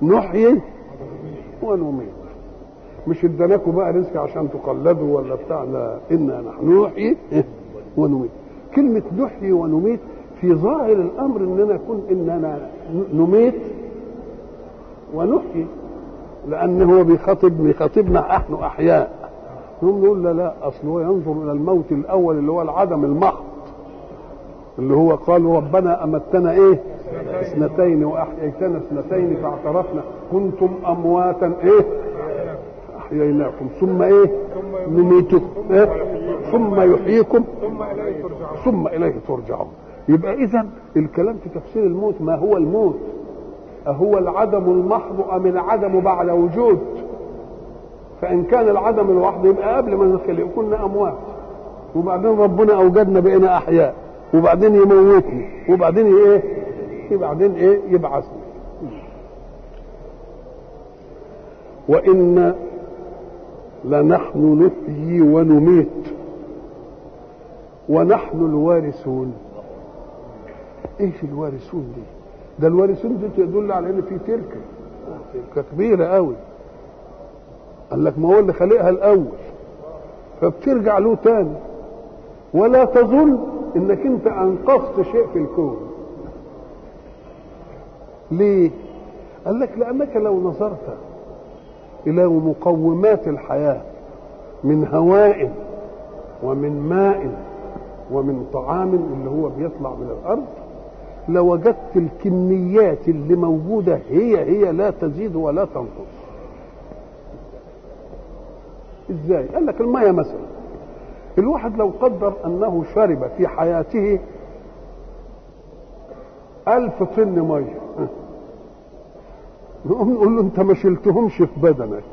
نحيي ونميت مش اداناكم بقى رزق عشان تقلدوا ولا بتاع لا انا نحن نحيي ونميت كلمة نحيي ونميت في ظاهر الامر اننا كن اننا نميت ونحيي لان هو بيخاطب بيخاطبنا نحن احياء هم نقول لا لا اصل هو ينظر الى الموت الاول اللي هو العدم المحض اللي هو قالوا ربنا امتنا ايه اثنتين واحييتنا اثنتين فاعترفنا كنتم امواتا ايه احييناكم ثم ايه نميتكم إيه؟ ثم يحييكم ثم اليه ترجعون يبقى اذا الكلام في تفسير الموت ما هو الموت أهو العدم المحض أم العدم بعد وجود فإن كان العدم الوحد يبقى قبل ما نخلق كنا أموات وبعدين ربنا أوجدنا بقينا أحياء وبعدين يموتني وبعدين إيه وبعدين إيه يبعثني وإن لنحن نحيي ونميت ونحن الوارثون ايش الوارثون دي ده الوارثون دي تدل على ان في تركه تركه كبيره قوي قال لك ما هو اللي خلقها الاول فبترجع له تاني ولا تظن انك انت انقذت شيء في الكون ليه قال لك لانك لو نظرت الى مقومات الحياه من هواء ومن ماء ومن طعام اللي هو بيطلع من الارض لوجدت الكميات اللي موجوده هي هي لا تزيد ولا تنقص ازاي قال لك الميه مثلا الواحد لو قدر انه شرب في حياته ألف طن ميه نقوم نقول له انت ما شلتهمش في بدنك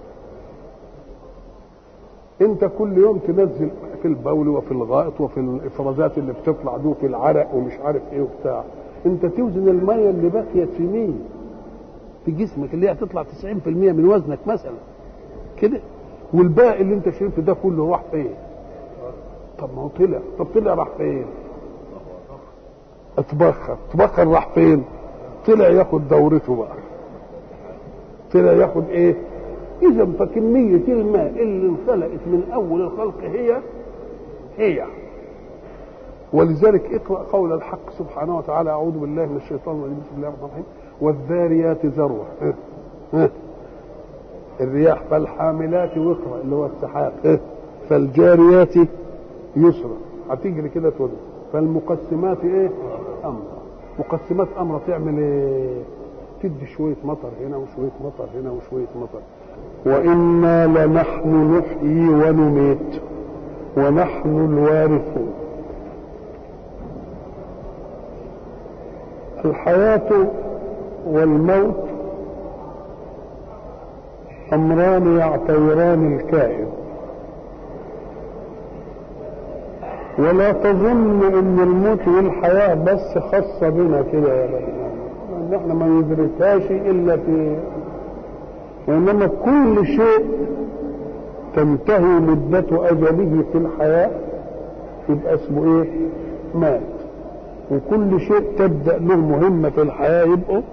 انت كل يوم تنزل في البول وفي الغائط وفي الافرازات اللي بتطلع دي وفي العرق ومش عارف ايه وبتاع انت توزن الميه اللي بقيت في مين في جسمك اللي هي هتطلع 90% من وزنك مثلا كده والباقي اللي انت شربته ده كله راح فين طب ما هو طلع طب طلع راح فين اتبخر اتبخر راح فين طلع ياخد دورته بقى طلع ياخد ايه اذا فكميه الماء اللي انخلقت من اول الخلق هي هي ولذلك اقرا قول الحق سبحانه وتعالى اعوذ بالله من الشيطان الرجيم بسم الله الرحمن الرحيم والذاريات ذروه ها ها الرياح فالحاملات وقرا اللي هو السحاب ها فالجاريات يسرا هتجري كده تقول فالمقسمات ايه امر مقسمات امر تعمل ايه تدي شويه مطر هنا وشويه مطر هنا وشويه مطر وإنا لنحن نحيي ونميت ونحن الوارثون الحياة والموت أمران يعتبران الكائن ولا تظن ان الموت والحياة بس خاصة بنا كده يا بني احنا ما ندركهاش الا في وإنما كل شيء تنتهي مدة أجله في الحياة يبقى اسمه إيه؟ مات وكل شيء تبدأ له مهمة في الحياة يبقى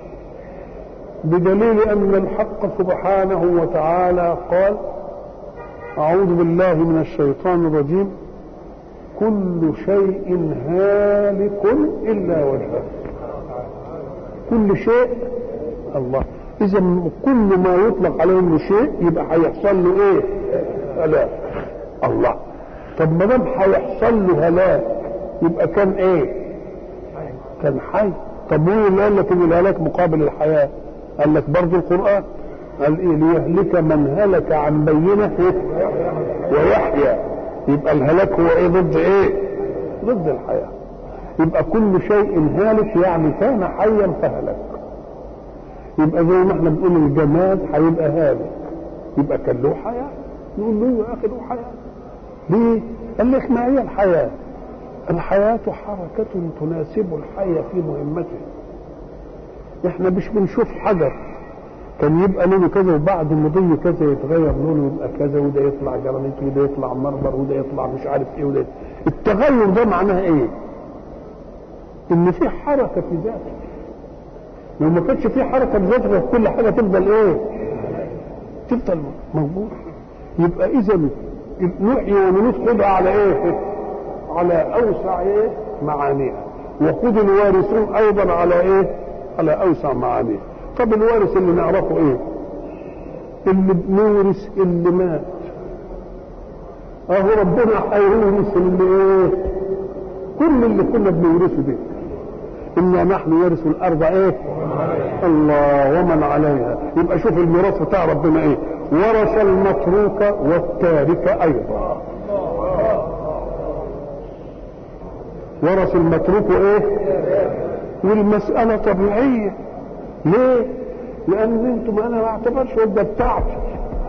بدليل أن الحق سبحانه وتعالى قال أعوذ بالله من الشيطان الرجيم كل شيء هالك إلا وجهه كل شيء الله اذا كل ما يطلق عليه انه شيء يبقى هيحصل له ايه هلاك الله طب ما دام هيحصل له هلاك يبقى كان ايه كان حي طب مين اللي قال لك ان الهلاك مقابل الحياه قال لك برضه القران قال ايه ليهلك من هلك عن بينه ويحيى يبقى الهلاك هو ايه ضد ايه ضد الحياه يبقى كل شيء هالك يعني كان حيا فهلك يبقى زي ما احنا بنقول الجماد هيبقى هالك يبقى كان له حياه نقول له يا اخي له حياه ليه؟ قال لك ما هي الحياه؟ الحياه حركه تناسب الحي في مهمته احنا مش بنشوف حجر كان يبقى لونه كذا وبعد مضي كذا يتغير لونه يبقى كذا وده يطلع جرانيت وده يطلع مرمر وده يطلع مش عارف ايه وده التغير ده معناه ايه؟ ان في حركه في ذاته لو ما كانش في حركه بذاتها كل حاجه تفضل ايه؟ تفضل موجوده يبقى اذا نحيي ونميت خدها على ايه؟ على اوسع ايه؟ معانيها وخذ الوارثون ايضا على ايه؟ على اوسع معانيها طب الوارث اللي نعرفه ايه؟ اللي بنورث اللي مات اهو ربنا هيورث اللي ايه؟ كل اللي كنا بنورثه ده انا نحن نرث الارض ايه؟ الله ومن عليها يبقى شوف الميراث بتاع ربنا ايه؟ ورث المتروك والتارك ايضا ورث المتروك ايه؟ والمسألة طبيعية ليه؟ لأن انتم أنا ما اعتبرش ده بتاعتي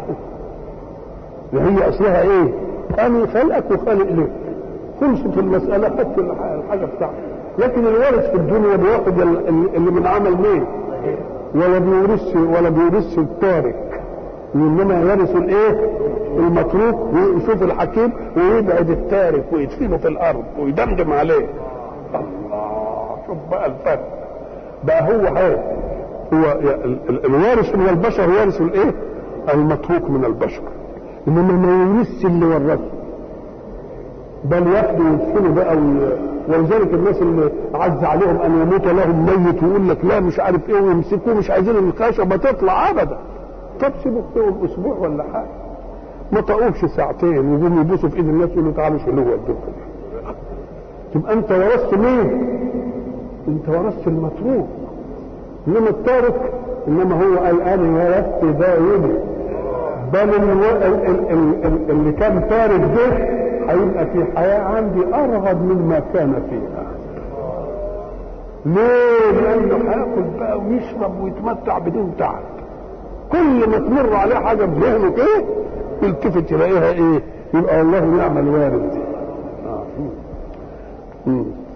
هي أصلها إيه؟ أنا خلقك وخالق لك خلصت المسألة خدت الحاجة بتاعتك لكن الوارث في الدنيا بياخد اللي من عمل مين؟ ولا بيورث ولا بيورث التارك وانما يرث الايه؟ المتروك ويشوف الحكيم ويبعد التارك ويدفنه في الارض ويدمدم عليه الله شوف بقى الفرق بقى هو هو هو الوارث من البشر وارث الايه؟ المتروك من البشر انما ما يورثش اللي ورثه بل ياخدوا ويدفنوا بقى ولذلك الناس اللي عز عليهم ان يموت لهم ميت ويقول لك لا مش عارف ايه ويمسكوه مش عايزين الخشبه تطلع ابدا طب سيبوا فيهم اسبوع ولا حاجه ما طقوش ساعتين ويقوموا يبوسوا في ايد الناس يقولوا تعالوا شيلوه ودوكم تبقى انت ورثت مين؟ انت ورثت المتروك انما التارك انما هو قال انا ورثت ده يدي بل اللي كان تارك ده هيبقى في حياة عندي أرغب مما كان فيها ليه؟ لأنه هياكل بقى ويشرب ويتمتع بدون تعب كل ما تمر عليه حاجة بذهنه كده يلتفت يلاقيها إيه؟ يبقى الله نعم الوارد. آه.